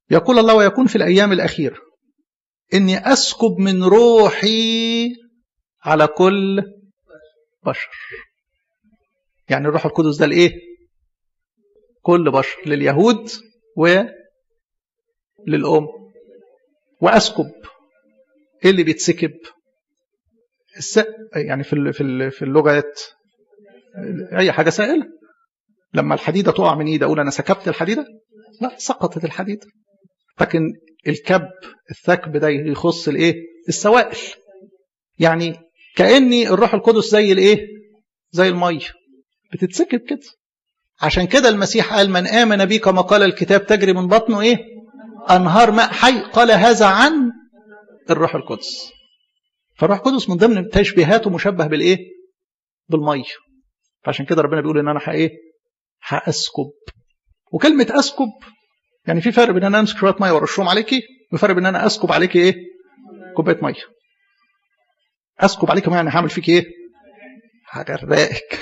يقول الله ويكون في الأيام الأخيرة إني أسكب من روحي على كل بشر يعني الروح القدس ده الإيه كل بشر لليهود وللأم وأسكب إيه اللي بيتسكب الس... يعني في في في اللغات اي حاجه سائله لما الحديده تقع من ايدي اقول انا سكبت الحديده لا سقطت الحديده لكن الكب الثكب ده يخص الايه السوائل يعني كاني الروح القدس زي الايه زي الميه بتتسكب كده عشان كده المسيح قال من امن بي كما قال الكتاب تجري من بطنه ايه انهار ماء حي قال هذا عن الروح القدس فالروح القدس من ضمن تشبيهاته مشبه بالايه بالميه فعشان كده ربنا بيقول ان انا ايه هاسكب وكلمه اسكب يعني في فرق بين ان انا امسك شويه ميه وارشهم عليكي وفرق بين ان انا اسكب عليكي ايه كوبايه ميه اسكب عليكي ميه يعني هعمل فيك ايه هجرقك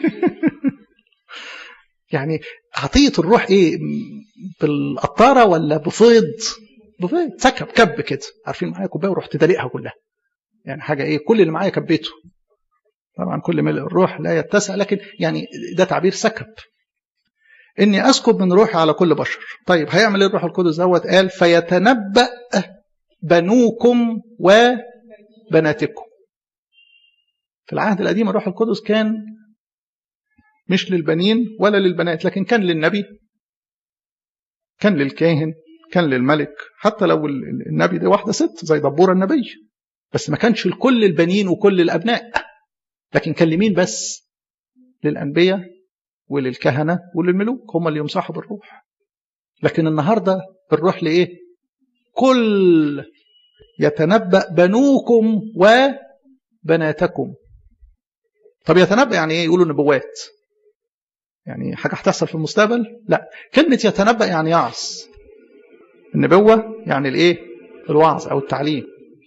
يعني عطيه الروح ايه بالقطاره ولا بفيض بفيض سكب كب كده عارفين معايا كوبايه ورحت دلقها كلها يعني حاجه ايه كل اللي معايا كبيته طبعا كل ملء الروح لا يتسع لكن يعني ده تعبير سكب اني اسكب من روحي على كل بشر طيب هيعمل ايه الروح القدس دوت قال فيتنبأ بنوكم وبناتكم في العهد القديم الروح القدس كان مش للبنين ولا للبنات لكن كان للنبي كان للكاهن كان للملك حتى لو النبي دي واحدة ست زي دبورة النبي بس ما كانش لكل البنين وكل الأبناء لكن كان لمين بس للأنبياء وللكهنة وللملوك هم اللي يمسحوا بالروح لكن النهاردة الروح لإيه كل يتنبأ بنوكم وبناتكم طب يتنبأ يعني ايه يقولوا نبوات يعني حاجة هتحصل في المستقبل لا كلمة يتنبأ يعني يعظ النبوة يعني الايه الوعظ او التعليم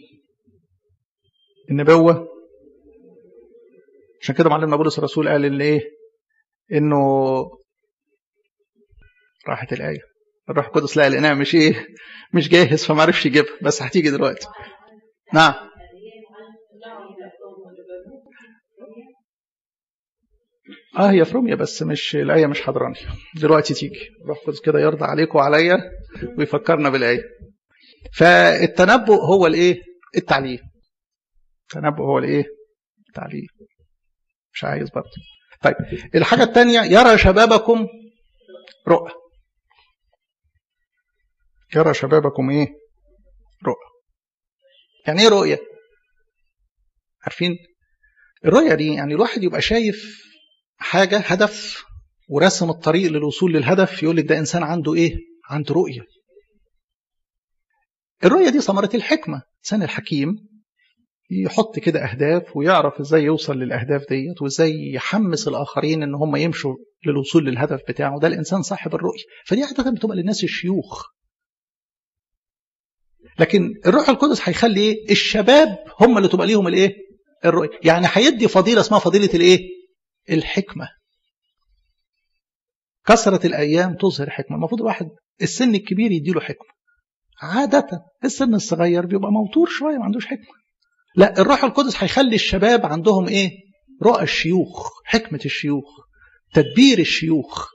النبوة عشان كده معلمنا بولس الرسول قال ان ايه انه راحت الايه الروح القدس لا الاناء مش ايه مش جاهز فما عرفش يجيبها بس هتيجي دلوقتي نعم اه هي في روميا بس مش الايه مش حضراني دلوقتي تيجي الروح القدس كده يرضى عليكم وعليا ويفكرنا بالايه فالتنبؤ هو الايه التعليم التنبؤ هو الايه التعليم مش عايز برضه طيب الحاجة الثانية يرى شبابكم رؤى يرى شبابكم ايه رؤى يعني ايه رؤية عارفين الرؤية دي يعني الواحد يبقى شايف حاجة هدف ورسم الطريق للوصول للهدف يقول لك ده إنسان عنده إيه؟ عنده رؤية. الرؤية دي ثمرة الحكمة، الإنسان الحكيم يحط كده أهداف ويعرف إزاي يوصل للأهداف ديت وإزاي يحمس الآخرين إن هم يمشوا للوصول للهدف بتاعه، ده الإنسان صاحب الرؤية، فدي عادة بتبقى للناس الشيوخ. لكن الروح القدس هيخلي إيه؟ الشباب هم اللي تبقى ليهم الإيه؟ الرؤية، يعني هيدي فضيلة اسمها فضيلة الإيه؟ الحكمة كثرة الأيام تظهر حكمة المفروض الواحد السن الكبير يديله حكمة عادة السن الصغير بيبقى موتور شوية ما عندوش حكمة لا الروح القدس هيخلي الشباب عندهم ايه رؤى الشيوخ حكمة الشيوخ تدبير الشيوخ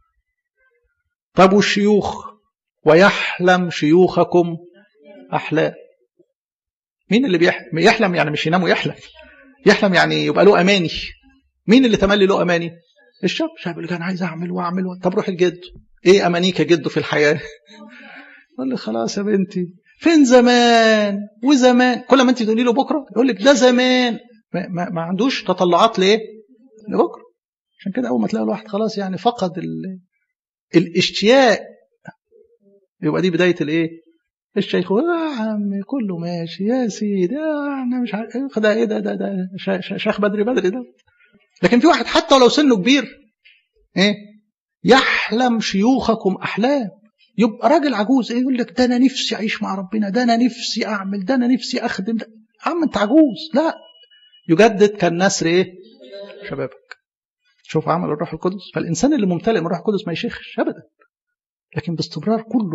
طب والشيوخ ويحلم شيوخكم أحلام مين اللي بيحلم يحلم يعني مش ينام ويحلم يحلم يعني يبقى له أماني مين اللي تملي له اماني الشاب الشاب اللي كان عايز اعمل واعمل و... طب روح الجد ايه امانيك يا جدو في الحياه يقول لي خلاص يا بنتي فين زمان وزمان كل ما انت تقولي له بكره يقول لك ده زمان ما, ما, ما عندوش تطلعات لايه لبكره عشان كده اول ما تلاقي الواحد خلاص يعني فقد ال... الاشتياق يبقى دي بدايه الايه الشيخ يا عم كله ماشي يا سيدي انا مش عارف ده ايه ده ده ده شيخ بدري بدري ده لكن في واحد حتى ولو سنه كبير ايه يحلم شيوخكم احلام يبقى راجل عجوز ايه يقول لك ده انا نفسي اعيش مع ربنا ده انا نفسي اعمل ده انا نفسي اخدم ده عم انت عجوز لا يجدد كالنسر ايه شبابك شوف عمل الروح القدس فالانسان اللي ممتلئ من الروح القدس ما يشيخش ابدا لكن باستمرار كله